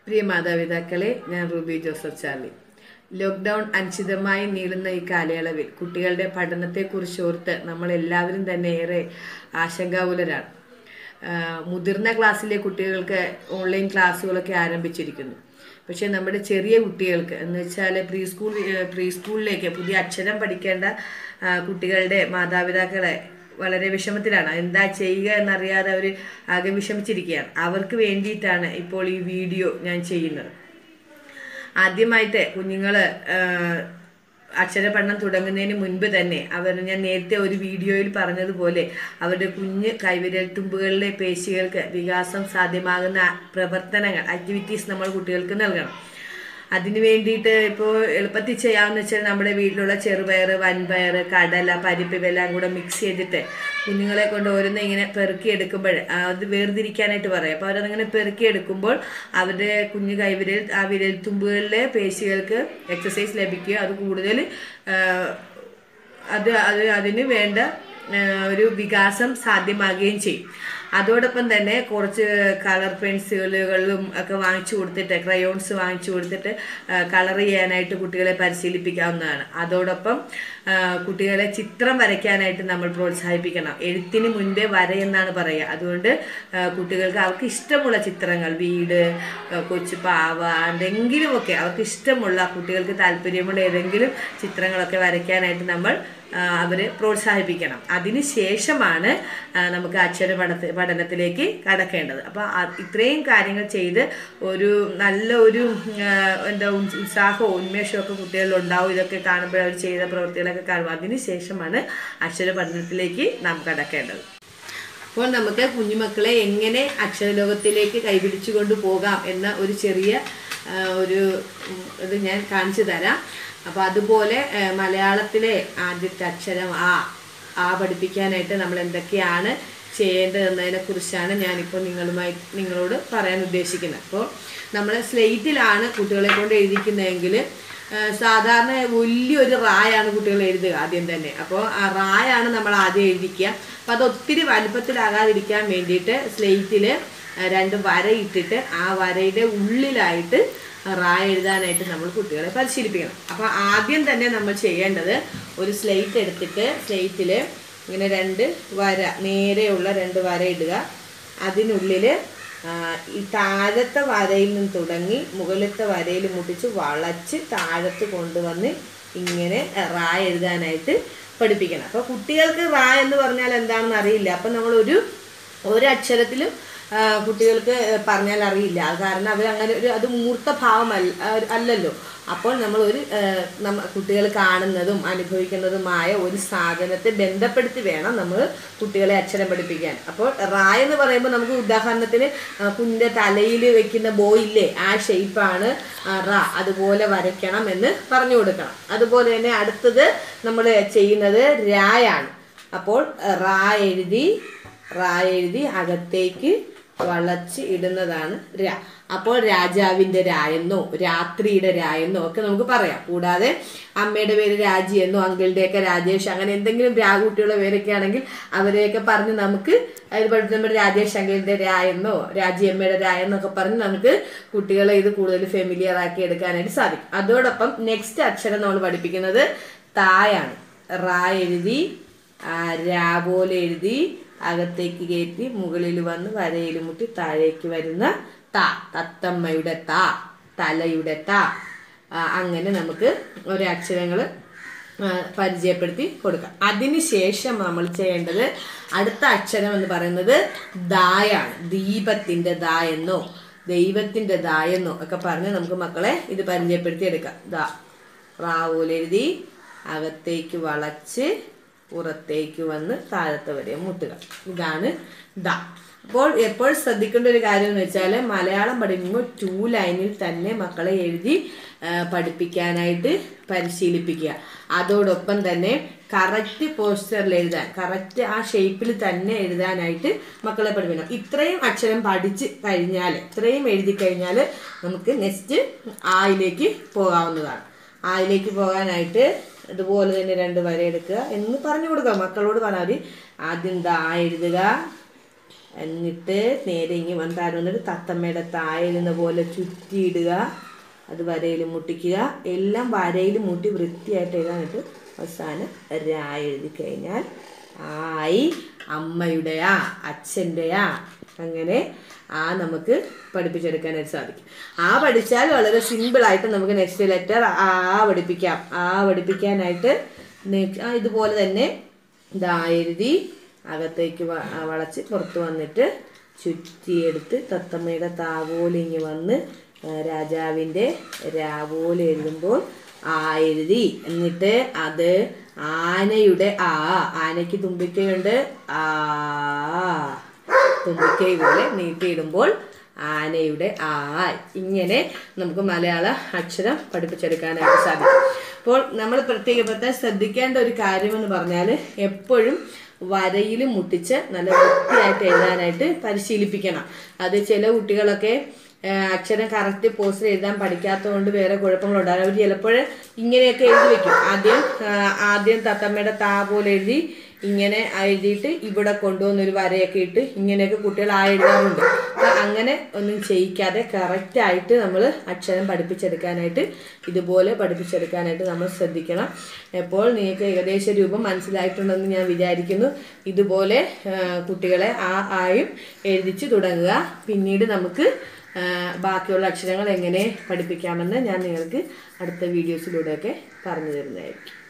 പ്രിയ മാതാപിതാക്കളെ ഞാൻ Ruby Joseph Charlie lockdown അനിശ്ചിതമായി നീളുന്ന ഈ കാലയളവിൽ കുട്ടികളുടെ പഠനത്തെക്കുറിച്ച് ഓർത്ത് നമ്മൾ എല്ലാവരും തന്നെ ഏറെ ആശങ്കാകുലരാണ് ആ, മുതിർന്ന ക്ലാസ്സിലെ കുട്ടികൾക്ക് ഓൺലൈൻ ക്ലാസ്സുകളൊക്കെ ആരംഭിച്ചിരിക്കുന്നു പക്ഷേ നമ്മുടെ ചെറിയ കുട്ടികൾക്ക് എന്ന് വെച്ചാൽ പ്രീ സ്കൂൾ പ്രീ സ്കൂളിലേക്ക് പുതിയ അക്ഷരം പഠിക്കേണ്ട ആ, കുട്ടികളുടെ മാതാപിതാക്കളെ വളരെ വിഷമത്തിലാണ് എന്താ ചെയ്യുക എന്നറിയാതെ അവർ ആകെ വിഷമിച്ചിരിക്കുകയാണ് അവർക്ക് വേണ്ടിയിട്ടാണ് ഇപ്പോൾ ഈ വീഡിയോ ഞാൻ ചെയ്യുന്നത് ആദ്യമായിട്ട് കുഞ്ഞുങ്ങൾ അക്ഷരപഠനം തുടങ്ങുന്നതിന് മുൻപ് തന്നെ അവർ ഞാൻ നേരത്തെ ഒരു വീഡിയോയിൽ പറഞ്ഞതുപോലെ അവരുടെ കുഞ്ഞ് കൈവിരൽ തുമ്പുകളിലെ പേശികൾക്ക് വികാസം സാധ്യമാകുന്ന പ്രവർത്തനങ്ങൾ ആക്ടിവിറ്റീസ് നമ്മൾ കുട്ടികൾക്ക് നൽകണം അതിന് വേണ്ടിയിട്ട് ഇപ്പോൾ എളുപ്പത്തിൽ ചെയ്യാമെന്ന് വെച്ചാൽ നമ്മുടെ വീട്ടിലുള്ള ചെറുപയർ വൻപയർ കടല പരിപ്പ് ഇവയെല്ലാം കൂടെ മിക്സ് ചെയ്തിട്ട് കുഞ്ഞുങ്ങളെ കൊണ്ട് ഓരോന്ന് ഇങ്ങനെ പെറുക്കി എടുക്കുമ്പോൾ അത് വേർതിരിക്കാനായിട്ട് പറയും അപ്പോൾ അവരതിങ്ങനെ പെറുക്കി എടുക്കുമ്പോൾ അവരുടെ കുഞ്ഞു കൈവിരൽ ആ വിരൽ തുമ്പുകളിലെ പേശികൾക്ക് എക്സസൈസ് ലഭിക്കുക അത് കൂടുതൽ ആ, അത് അത് അതിന് വേണ്ട ആ, ഒരു വികാസം സാധ്യമാകുകയും ചെയ്യും അതോടൊപ്പം തന്നെ കുറച്ച് കളർ പെൻസിലുകളും ഒക്കെ വാങ്ങിച്ചു കൊടുത്തിട്ട് ക്രയോൺസ് വാങ്ങിച്ചു കൊടുത്തിട്ട് കളർ ചെയ്യാനായിട്ട് കുട്ടികളെ പരിശീലിപ്പിക്കാവുന്നതാണ് അതോടൊപ്പം ആ, കുട്ടികളെ ചിത്രം വരയ്ക്കാനായിട്ട് നമ്മൾ പ്രോത്സാഹിപ്പിക്കണം എഴുത്തിന് മുൻപേ വരയെന്നാണ് പറയുക അതുകൊണ്ട് ആ, കുട്ടികൾക്ക് അവർക്ക് ഇഷ്ടമുള്ള ചിത്രങ്ങൾ വീട് ആ, കൊച്ചു പാവ എന്തെങ്കിലുമൊക്കെ അവർക്ക് ഇഷ്ടമുള്ള കുട്ടികൾക്ക് താല്പര്യമുള്ള ഏതെങ്കിലും ചിത്രങ്ങളൊക്കെ വരയ്ക്കാനായിട്ട് നമ്മൾ അവർ പ്രോത്സാഹിപ്പിക്കണം അതിന് ശേഷമാണ് ആ, നമുക്ക് അക്ഷര പഠന പഠനത്തിലേക്ക് കടക്കേണ്ടത് അപ്പോൾ ഇത്രയും കാര്യങ്ങൾ ചെയ്ത് ഒരു നല്ല ഒരു ആ, എന്താ ഉത്സ- ഉത്സാഹവും ഉന്മേഷവും ഒക്കെ കുട്ടികളിൽ ഉണ്ടാവും ഇതൊക്കെ കാണുമ്പോൾ അവർ ചെയ്ത പ്രവൃത്തികളൊക്കെ കാണുമ്പോൾ അതിന് ശേഷമാണ് അക്ഷര പഠനത്തിലേക്ക് നാം കടക്കേണ്ടത് അപ്പോൾ നമുക്ക് കുഞ്ഞുമക്കളെ എങ്ങനെ അക്ഷരലോകത്തിലേക്ക് കൈപിടിച്ചു കൊണ്ട് പോകാം എന്ന ഒരു ചെറിയ ആ, ഒരു ഉം, ഇത് ഞാൻ കാണിച്ചു തരാം അപ്പോൾ അതുപോലെ ആ, മലയാളത്തിലെ ആദ്യത്തെ അക്ഷരം ആ ആ പഠിപ്പിക്കാനായിട്ട് നമ്മൾ എന്തൊക്കെയാണ് ചെയ്യേണ്ടതെന്നതിനെ കുറിച്ചാണ് ഞാനിപ്പോൾ നിങ്ങളുമായി നിങ്ങളോട് പറയാൻ ഉദ്ദേശിക്കുന്നത് അപ്പോൾ നമ്മൾ സ്ലേറ്റിലാണ് കുട്ടികളെ കൊണ്ട് എഴുതിക്കുന്നതെങ്കിൽ ആ, സാധാരണ വലിയൊരു റായാണ് കുട്ടികൾ എഴുതുക ആദ്യം തന്നെ അപ്പോൾ ആ റായാണ് നമ്മൾ ആദ്യം എഴുതിക്കുക അപ്പം അത് ഒത്തിരി വലുപ്പത്തിലാകാതിരിക്കാൻ വേണ്ടിയിട്ട് സ്ലേറ്റിൽ രണ്ട് വര ഇട്ടിട്ട് ആ വരയുടെ ഉള്ളിലായിട്ട് റാ എഴുതാനായിട്ട് നമ്മൾ കുട്ടികളെ പരിശീലിപ്പിക്കണം അപ്പോൾ ആദ്യം തന്നെ നമ്മൾ ചെയ്യേണ്ടത് ഒരു സ്ലേറ്റ് എടുത്തിട്ട് സ്ലേറ്റിൽ ഇങ്ങനെ രണ്ട് വര നേരെയുള്ള രണ്ട് വര ഇടുക അതിനുള്ളിൽ ആ, ഈ താഴത്തെ വരയിൽ നിന്ന് തുടങ്ങി മുകളിലത്തെ വരയിൽ മുട്ടിച്ച് വളച്ച് താഴത്ത് കൊണ്ടുവന്ന് ഇങ്ങനെ റാ എഴുതാനായിട്ട് പഠിപ്പിക്കണം അപ്പോൾ കുട്ടികൾക്ക് റാ എന്ന് പറഞ്ഞാൽ എന്താണെന്ന് അറിയില്ല അപ്പം നമ്മളൊരു ഒരക്ഷരത്തിലും ആ, കുട്ടികൾക്ക് പറഞ്ഞാൽ അറിയില്ല അത് കാരണം അവർ അങ്ങനെ ഒരു അത് മൂർത്ത ഭാവമല്ല ആ, അല്ലല്ലോ അപ്പോൾ നമ്മൾ ഒരു ആ, നമ്മ കുട്ടികൾ കാണുന്നതും അനുഭവിക്കുന്നതുമായ ഒരു സാധനത്തെ ബന്ധപ്പെടുത്തി വേണം നമ്മൾ കുട്ടികളെ അക്ഷരം പഠിപ്പിക്കാൻ അപ്പോൾ റായ് എന്ന് പറയുമ്പോൾ നമുക്ക് ഉദാഹരണത്തിന് ആ, കുഞ്ഞിൻ്റെ തലയിൽ വെക്കുന്ന ബോ ഇല്ലേ ആ ഷേപ്പാണ് റാ അതുപോലെ വരയ്ക്കണം എന്ന് പറഞ്ഞു കൊടുക്കണം അതുപോലെ തന്നെ അടുത്തത് നമ്മൾ ചെയ്യുന്നത് രായാണ് അപ്പോൾ റാ എഴുതി റാ എഴുതി അകത്തേക്ക് വളച്ച് ഇടുന്നതാണ് രാ അപ്പോൾ രാജാവിൻ്റെ രായെന്നോ രാത്രിയുടെ രായെന്നോ ഒക്കെ നമുക്ക് പറയാം കൂടാതെ അമ്മയുടെ പേര് രാജി എന്നോ അങ്കിളുടെയൊക്കെ രാജേഷ് അങ്ങനെ എന്തെങ്കിലും രാകുട്ടിയുള്ള പേരൊക്കെ ആണെങ്കിൽ അവരെയൊക്കെ പറഞ്ഞ് നമുക്ക് അതിൽ പഠിച്ച നമ്മുടെ രാജേഷ് അങ്കിളിൻ്റെ രായെന്നോ രാജിയമ്മയുടെ രായെന്നൊക്കെ പറഞ്ഞ് നമുക്ക് കുട്ടികളെ ഇത് കൂടുതൽ ഫെമിലിയർ ആക്കി എടുക്കാനായിട്ട് സാധിക്കും അതോടൊപ്പം നെക്സ്റ്റ് അക്ഷരം നമ്മൾ പഠിപ്പിക്കുന്നത് തായാണ് റാ എഴുതി ആ, രാ പോലെ എഴുതി അകത്തേക്ക് കയറ്റി മുകളിൽ വന്ന് വരയിൽ മുട്ടി താഴേക്ക് വരുന്ന ത തത്തമ്മയുടെ ത തലയുടെ ത ആ, അങ്ങനെ നമുക്ക് ഓരോ അക്ഷരങ്ങൾ പരിചയപ്പെടുത്തി കൊടുക്കാം അതിനുശേഷം നമ്മൾ ചെയ്യേണ്ടത് അടുത്ത അക്ഷരം എന്ന് പറയുന്നത് ദായാണ് ദീപത്തിൻ്റെ ദാ എന്നോ ദൈവത്തിൻ്റെ ദാ എന്നോ ഒക്കെ പറഞ്ഞ് നമുക്ക് മക്കളെ ഇത് പരിചയപ്പെടുത്തി എടുക്കാം ദാ റാവൂൽ എഴുതി അകത്തേക്ക് വളച്ച് പുറത്തേക്ക് വന്ന് താഴത്തെ വരെ മുട്ടുക ഇതാണ് ദ അപ്പോൾ എപ്പോൾ ശ്രദ്ധിക്കേണ്ട ഒരു കാര്യം എന്ന് വെച്ചാൽ മലയാളം പഠിക്കുമ്പോൾ ടു ലൈനിൽ തന്നെ മക്കളെ എഴുതി ആ, പഠിപ്പിക്കാനായിട്ട് പരിശീലിപ്പിക്കുക അതോടൊപ്പം തന്നെ കറക്റ്റ് പോസ്റ്ററിൽ എഴുതാൻ കറക്റ്റ് ആ ഷേപ്പിൽ തന്നെ എഴുതാനായിട്ട് മക്കളെ പഠിപ്പിക്കണം ഇത്രയും അക്ഷരം പഠിച്ച് കഴിഞ്ഞാൽ ഇത്രയും എഴുതി കഴിഞ്ഞാൽ നമുക്ക് നെക്സ്റ്റ് ആയിലേക്ക് പോകാവുന്നതാണ് ആയിലേക്ക് പോകാനായിട്ട് ഇതുപോലെ തന്നെ രണ്ട് വര എടുക്കുക എന്ന് പറഞ്ഞു കൊടുക്കുക മക്കളോട് പറഞ്ഞാൽ മതി ആദ്യം ദാ എഴുതുക എന്നിട്ട് നേരെ ഇങ്ങി വന്ന് താഴെ വന്നിട്ട് തത്തമ്മയുടെ തായിരുന്ന പോലെ ചുറ്റിയിടുക അത് വരയിൽ മുട്ടിക്കുക എല്ലാം വരയിൽ മുട്ടി വൃത്തിയായിട്ട് എഴുതാനിട്ട് അവസാനം രാ എഴുതി കഴിഞ്ഞാൽ ആയി അമ്മയുടെയാ അച്ഛൻ്റെയാ അങ്ങനെ ആ നമുക്ക് പഠിപ്പിച്ചെടുക്കാനായിട്ട് സാധിക്കും ആ പഠിച്ചാൽ വളരെ സിമ്പിളായിട്ട് നമുക്ക് നെക്സ്റ്റ് ലെറ്റർ ആ പഠിപ്പിക്കാം ആ പഠിപ്പിക്കാനായിട്ട് നെ- ആ ഇതുപോലെ തന്നെ ഇതാ എഴുതി അകത്തേക്ക് വ- ആ വളച്ച് പുറത്ത് വന്നിട്ട് ചുറ്റിയെടുത്ത് തത്തമ്മയുടെ താവോലെ ഇങ്ങ് വന്ന് ആ, രാജാവിൻ്റെ രാവോലെ എഴുതുമ്പോൾ ആ എഴുതി എന്നിട്ട് അത് ആനയുടെ ആ ആനയ്ക്ക് തുമ്പിക്കയുണ്ട് ആ തുമ്പിക്കൈ പോലെ നീട്ടിയിടുമ്പോൾ ആനയുടെ ആ ഇങ്ങനെ നമുക്ക് മലയാള അക്ഷരം പഠിപ്പിച്ചെടുക്കാനായിട്ട് സാധിക്കും അപ്പോൾ നമ്മൾ പ്രത്യേക പ്രത്യേകം ശ്രദ്ധിക്കേണ്ട ഒരു കാര്യമെന്ന് പറഞ്ഞാൽ എപ്പോഴും വരയിൽ മുട്ടിച്ച് നല്ല വൃത്തിയായിട്ട് എഴുതാനായിട്ട് പരിശീലിപ്പിക്കണം അത് ചില കുട്ടികളൊക്കെ ആ, അക്ഷരം കറക്റ്റ് പോസ്റ്റിൽ എഴുതാൻ പഠിക്കാത്തതുകൊണ്ട് വേറെ കുഴപ്പങ്ങളുണ്ടാകും അവർ ചിലപ്പോൾ ഇങ്ങനെയൊക്കെ എഴുതി വെക്കും ആദ്യം ആ, ആദ്യം തത്തമ്മയുടെ താ പോലെ എഴുതി ഇങ്ങനെ എഴുതിയിട്ട് ഇവിടെ കൊണ്ടുവന്നൊരു വരയൊക്കെ ഇട്ട് ഇങ്ങനെയൊക്കെ കുട്ടികൾ ആ എഴുതാറുണ്ട് അപ്പൊ അങ്ങനെ ഒന്നും ചെയ്യിക്കാതെ കറക്റ്റായിട്ട് നമ്മൾ അക്ഷരം പഠിപ്പിച്ചെടുക്കാനായിട്ട് ഇതുപോലെ പഠിപ്പിച്ചെടുക്കാനായിട്ട് നമ്മൾ ശ്രദ്ധിക്കണം എപ്പോൾ നിങ്ങൾക്ക് ഏകദേശ രൂപം മനസ്സിലായിട്ടുണ്ടെന്ന് ഞാൻ വിചാരിക്കുന്നു ഇതുപോലെ ആ, കുട്ടികളെ ആ ആയും എഴുതിച്ചു തുടങ്ങുക പിന്നീട് നമുക്ക് ആ, ബാക്കിയുള്ള അക്ഷരങ്ങൾ എങ്ങനെ പഠിപ്പിക്കാമെന്ന് ഞാൻ നിങ്ങൾക്ക് അടുത്ത വീഡിയോസിലൂടെയൊക്കെ പറഞ്ഞു തരുന്നതായിരിക്കും